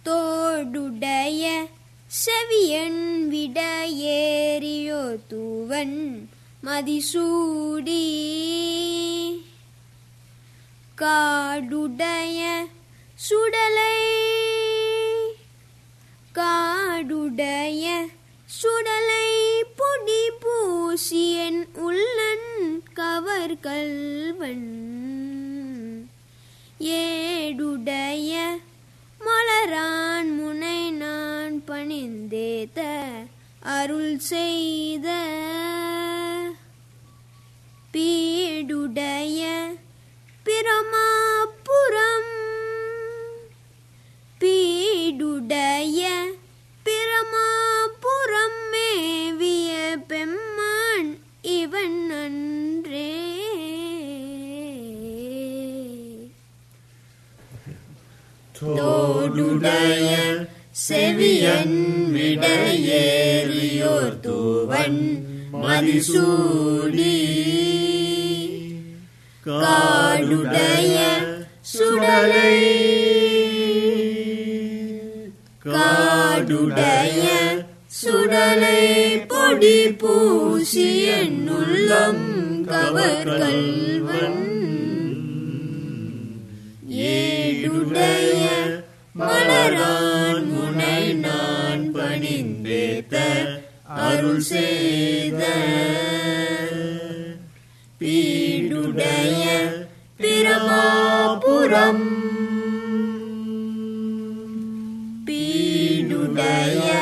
தோடுடைய செவியன் விட ஏறியோ தூவன் மதிசூடி காடுடைய சுடலை காடுடைய சுடலை பொடி பூசியன் உள்ளன் கவர் கல்வன் ஏடுடைய மலரான் முனை நான் பணிந்தேத்த அருள் செய்த பீடுடைய பிரமாபுரம் பீடுடைய பிரமாபுரம் மேவிய பெம்மான் இவன் அன்றே தோடுடைய செவியன் விடையேறியோர் தூவன் மதிசூடி காடுடைய சுடலை காடுடைய சுடலை பொடி பூசியன் உள்ளம் கவர் கல்வன் ஏடுடைய மலரான் முனை நான் பணிந்தேத்த அருள் செய்த பீடுடைய பிரமாபுரம் பீடுடைய